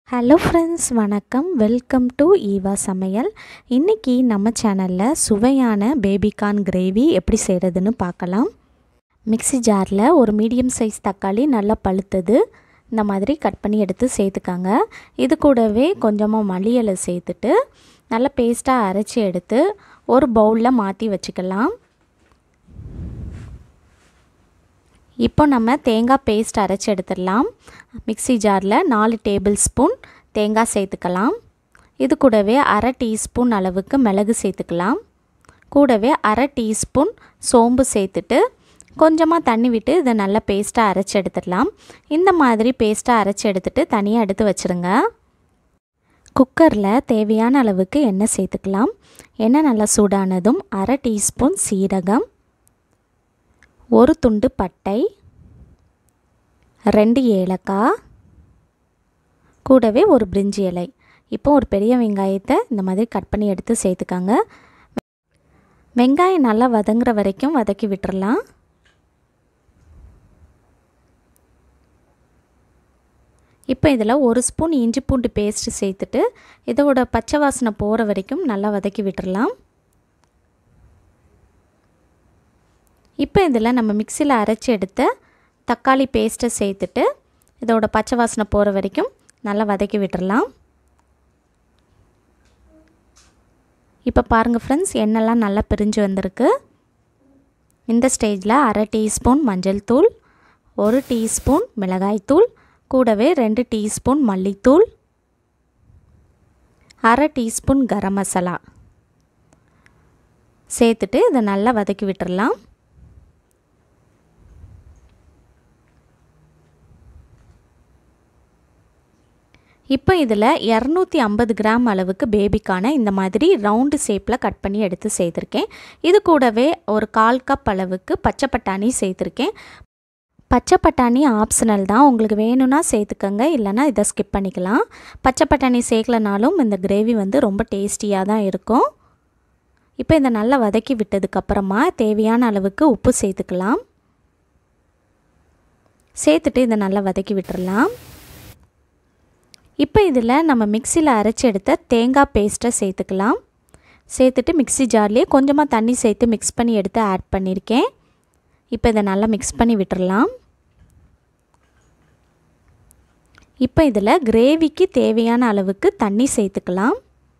hello friends வணக்கம் welcome to Eva சமையல் இன்றைக்கி நம்ம சேனலில் சுவையான பேபிகார்ன் கிரேவி எப்படி செய்கிறதுன்னு பார்க்கலாம் மிக்ஸி ஜாரில் ஒரு மீடியம் சைஸ் தக்காளி நல்லா பழுத்தது இந்த மாதிரி கட் பண்ணி எடுத்து சேர்த்துக்காங்க இது கூடவே கொஞ்சமாக மல்லியலை சேர்த்துட்டு நல்லா பேஸ்ட்டாக அரைச்சி எடுத்து ஒரு பவுலில் மாற்றி வச்சுக்கலாம் இப்போ நம்ம தேங்காய் பேஸ்ட் அரைச்சி எடுத்துடலாம் மிக்ஸி ஜாரில் நாலு டேபிள் ஸ்பூன் தேங்காய் சேர்த்துக்கலாம் இது கூடவே அரை டீஸ்பூன் அளவுக்கு மிளகு சேர்த்துக்கலாம் கூடவே அரை டீஸ்பூன் சோம்பு சேர்த்துட்டு கொஞ்சமாக தண்ணி விட்டு இதை நல்லா பேஸ்ட்டாக அரைச்சி எடுத்துடலாம் இந்த மாதிரி பேஸ்ட்டாக அரைச்சி எடுத்துட்டு தனியாக எடுத்து வச்சுருங்க குக்கரில் தேவையான அளவுக்கு எண்ணெய் சேர்த்துக்கலாம் எண்ணெய் நல்லா சூடானதும் அரை டீஸ்பூன் சீரகம் ஒரு துண்டு பட்டை ரெண்டு ஏலக்காய் கூடவே ஒரு பிரிஞ்சி இலை இப்போ ஒரு பெரிய வெங்காயத்தை இந்த மாதிரி கட் பண்ணி எடுத்து சேர்த்துக்காங்க வெங்காயம் நல்லா வதங்குற வரைக்கும் வதக்கி விட்டுறலாம் இப்போ இதில் ஒரு ஸ்பூன் இஞ்சி பூண்டு பேஸ்ட்டு சேர்த்துட்டு இதோட பச்சை வாசனை போகிற வரைக்கும் நல்லா வதக்கி விட்டுறலாம் இப்போ இதில் நம்ம மிக்சியில் அரைச்சி எடுத்த தக்காளி பேஸ்ட்டை சேர்த்துட்டு இதோட பச்சை வாசனை போகிற வரைக்கும் நல்லா வதக்கி விட்டுறலாம் இப்போ பாருங்கள் ஃப்ரெண்ட்ஸ் எண்ணெய்லாம் நல்லா பிரிஞ்சு வந்திருக்கு இந்த ஸ்டேஜில் அரை டீஸ்பூன் மஞ்சள் தூள் ஒரு டீஸ்பூன் மிளகாய்த்தூள் கூடவே ரெண்டு டீஸ்பூன் மல்லித்தூள் அரை டீஸ்பூன் கரம் மசாலா சேர்த்துட்டு இதை நல்லா வதக்கி விட்டுறலாம் இப்போ இதில் இரநூத்தி ஐம்பது கிராம் அளவுக்கு பேபிக்கான இந்த மாதிரி ரவுண்டு ஷேப்பில் கட் பண்ணி எடுத்து சேர்த்துருக்கேன் இது கூடவே ஒரு கால் கப் அளவுக்கு பச்சை பட்டாணி சேர்த்துருக்கேன் பச்சை பட்டாணி ஆப்ஷனல் தான் உங்களுக்கு வேணும்னா சேர்த்துக்கங்க இல்லைனா இதை ஸ்கிப் பண்ணிக்கலாம் பச்சை பட்டாணி சேர்க்கலனாலும் இந்த கிரேவி வந்து ரொம்ப டேஸ்டியாக தான் இருக்கும் இப்போ இதை நல்லா வதக்கி விட்டதுக்கப்புறமா தேவையான அளவுக்கு உப்பு சேர்த்துக்கலாம் சேர்த்துட்டு இதை நல்லா வதக்கி விட்டுறலாம் இப்போ இதில் நம்ம மிக்சியில் அரைச்சி எடுத்த தேங்காய் பேஸ்ட்டை சேர்த்துக்கலாம் சேர்த்துட்டு மிக்ஸி ஜார்லேயே கொஞ்சமாக தண்ணி சேர்த்து மிக்ஸ் பண்ணி எடுத்து ஆட் பண்ணியிருக்கேன் இப்போ இதை நல்லா மிக்ஸ் பண்ணி விட்டுறலாம் இப்போ இதில் கிரேவிக்கு தேவையான அளவுக்கு தண்ணி சேர்த்துக்கலாம்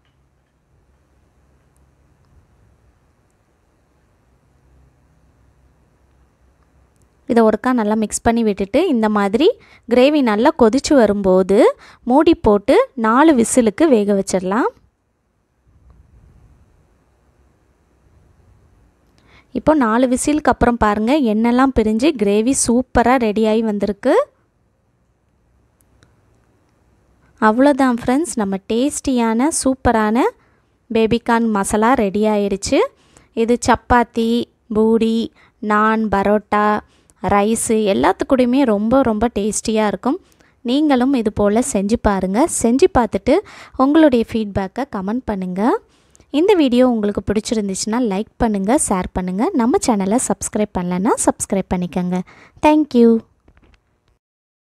இதை ஒருக்கா நல்லா மிக்ஸ் பண்ணி விட்டுட்டு இந்த மாதிரி கிரேவி நல்லா கொதித்து வரும்போது மூடி போட்டு நாலு விசிலுக்கு வேக வச்சிடலாம் இப்போ நாலு விசிலுக்கு அப்புறம் பாருங்கள் எண்ணெய்லாம் பிரிஞ்சு கிரேவி சூப்பராக ரெடியாகி வந்திருக்கு அவ்வளோதான் ஃப்ரெண்ட்ஸ் நம்ம டேஸ்டியான சூப்பரான பேபிகார்ன் மசாலா ரெடி ஆயிடுச்சு இது சப்பாத்தி பூரி நான் பரோட்டா ரைஸு எல்லாத்துக்கூடையுமே ரொம்ப ரொம்ப டேஸ்டியாக இருக்கும் நீங்களும் இது போல் செஞ்சு பாருங்கள் செஞ்சு பார்த்துட்டு உங்களுடைய ஃபீட்பேக்கை கமெண்ட் பண்ணுங்கள் இந்த வீடியோ உங்களுக்கு பிடிச்சிருந்துச்சுன்னா லைக் பண்ணுங்கள் ஷேர் பண்ணுங்கள் நம்ம சேனலை சப்ஸ்கிரைப் பண்ணலைன்னா சப்ஸ்கிரைப் பண்ணிக்கோங்க தேங்க்யூ